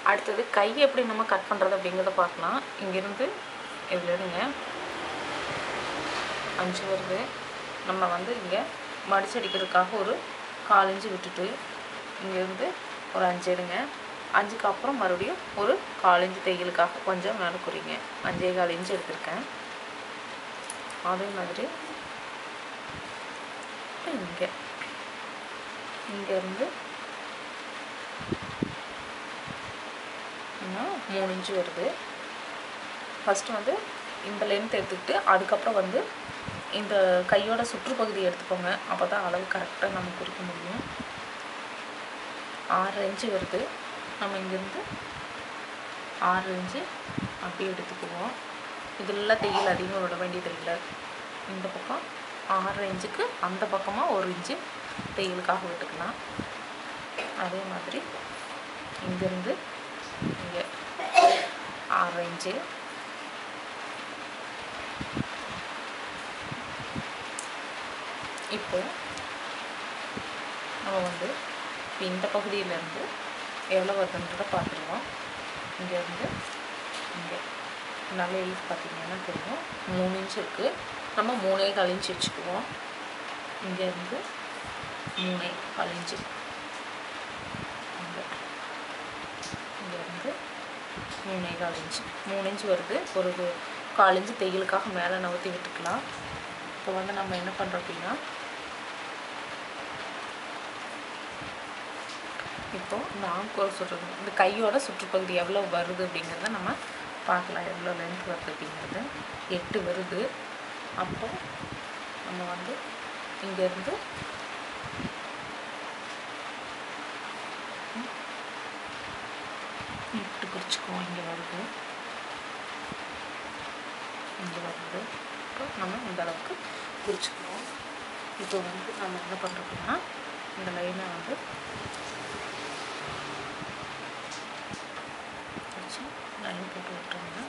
அடுத்தது கை எப்படி நம்ம கட் பண்ணுறது அப்படிங்கிறத பார்க்கலாம் இங்கேருந்து இதில் எடுங்க அஞ்சு வருது நம்ம வந்து இங்கே மடிச்சடிக்கிறதுக்காக ஒரு கால் இன்ச்சு விட்டுட்டு இங்கேருந்து ஒரு அஞ்சு எடுங்க அஞ்சுக்கு அப்புறம் மறுபடியும் ஒரு கால் இன்ச்சு தையலுக்காக கொஞ்சம் மேலே குறிங்க அஞ்சே கால் இன்ச்சு எடுத்திருக்கேன் அதே மாதிரி இங்கே இங்கேருந்து இன்னும் மூணு இன்ச்சு வருது ஃபஸ்ட்டு வந்து இந்த லென்த் எடுத்துக்கிட்டு அதுக்கப்புறம் வந்து இந்த கையோட சுற்றுப்பகுதி எடுத்துக்கோங்க அப்போ தான் அளவு கரெக்டாக நம்ம குறிக்க முடியும் ஆறு இன்ச்சு வருது நம்ம இங்கேருந்து ஆறு இன்ச்சு அப்படியே எடுத்துக்குவோம் இதெல்லாம் தையல் அதிகம் விட வேண்டியது இல்லை இந்த பக்கம் ஆறு இன்ச்சுக்கு அந்த பக்கமாக ஒரு இன்ச்சு தையலுக்காக விட்டுக்கலாம் அதே மாதிரி இங்கேருந்து இங்கே ஆறு இன்ச்சு இப்போ நம்ம வந்து இப்போ இந்த பகுதியிலேருந்து எவ்வளோ வருதுன்றதை பார்த்துருவோம் இங்கேருந்து இங்கே நல்ல எழுத்து பார்த்தீங்கன்னா தெரியும் மூணு இன்ச் இருக்குது நம்ம மூணே கால் இன்ச் வச்சுக்குவோம் இங்கேருந்து மூணே கால் இன்ச்சு இங்கே இங்கேருந்து மூணே கால் இன்ச்சு மூணு இன்ச் வருது ஒரு கால் இன்ச்சு தையலுக்காக மேலே நவுத்தி விட்டுக்கலாம் இப்போ வந்து நம்ம என்ன பண்ணுறோம் அப்படின்னா இப்போ இந்த ஆம்கோல் சுற்று இந்த கையோட சுற்றுப்பகுதி எவ்வளோ வருது அப்படிங்கிறத நம்ம பார்க்கலாம் எவ்வளோ லென்த் வருது அப்படிங்கிறது எட்டு வருது அப்போ நம்ம வந்து இங்கேருந்து எட்டு குறிச்சிக்குவோம் இங்கே வருது இங்கே வருது இப்போ நம்ம இந்த அளவுக்கு குறிச்சிக்குவோம் இப்போ வந்து நம்ம என்ன பண்ணுறோம்னா இந்த லைனை வந்து வச்சு லைன் போட்டு விட்டுறோம்னா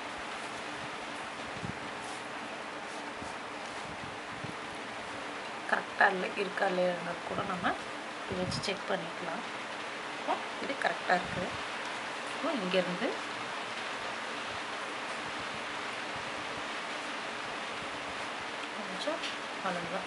கரெக்டாக இல்லை இருக்கா இல்லையாங்கிறது கூட நம்ம இப்படி வச்சு செக் பண்ணிக்கலாம் இப்போ இது கரெக்டாக இருக்குது இப்போ இங்கேருந்து கொஞ்சம் அவ்வளோதான்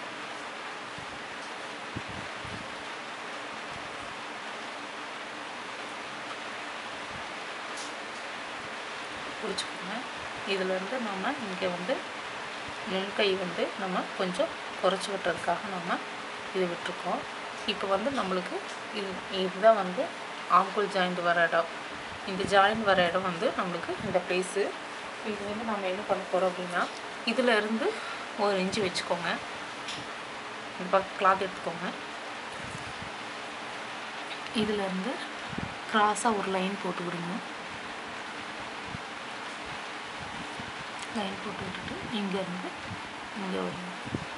பிடிச்சிக்கோங்க இதிலேருந்து நம்ம இங்கே வந்து முன்கை வந்து நம்ம கொஞ்சம் குறைச்சி விட்டுறதுக்காக நம்ம இது விட்டுருக்கோம் இப்போ வந்து நம்மளுக்கு இது இதுதான் வந்து ஆம்புல் ஜாயிண்ட் வர இடம் இந்த ஜாயிண்ட் வர இடம் வந்து நம்மளுக்கு இந்த ப்ளேஸு இது வந்து நம்ம என்ன பண்ண போகிறோம் அப்படின்னா இதில் இருந்து ஒரு இன்ச்சு வச்சுக்கோங்க இந்த பக்கம் கிளாத் எடுத்துக்கோங்க இதிலேருந்து க்ராஸாக ஒரு லைன் போட்டு விடுங்க லைன் போட்டு விட்டுட்டு இங்கேருந்து இங்கே வருங்க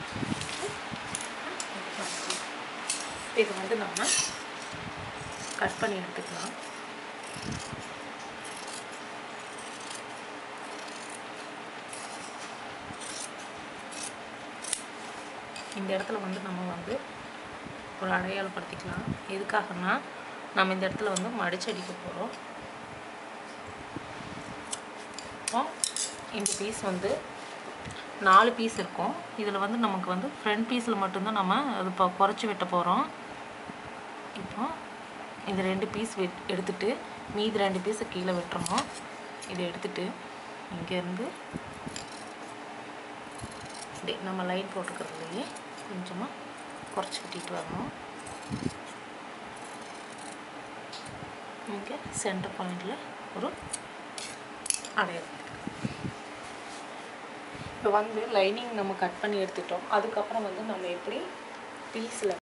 இது வந்து நம்ம கட் பண்ணி எடுத்துக்கலாம் இந்த இடத்துல வந்து நம்ம வந்து ஒரு அடையாளப்படுத்திக்கலாம் எதுக்காகனா நம்ம இந்த இடத்துல வந்து மடிச்சடிக்க போகிறோம் இப்போ இந்த பீஸ் வந்து நாலு பீஸ் இருக்கும் இதில் வந்து நமக்கு வந்து ஃப்ரண்ட் பீஸில் மட்டும்தான் நம்ம அது இப்போ குறைச்சி வெட்ட போகிறோம் இப்போ இந்த ரெண்டு பீஸ் வெட் எடுத்துட்டு மீதி ரெண்டு பீஸை கீழே வெட்டுறோம் இதை எடுத்துட்டு இங்கேருந்து இப்படி நம்ம லைன் போட்டுக்கிறதுலையே கொஞ்சமாக குறைச்சி வெட்டிட்டு வரணும் இங்கே சென்டர் பாயிண்டில் ஒரு அடையாளம் இப்போ வந்து லைனிங் நம்ம கட் பண்ணி எடுத்துட்டோம் அதுக்கப்புறம் வந்து நம்ம எப்படி பீஸில்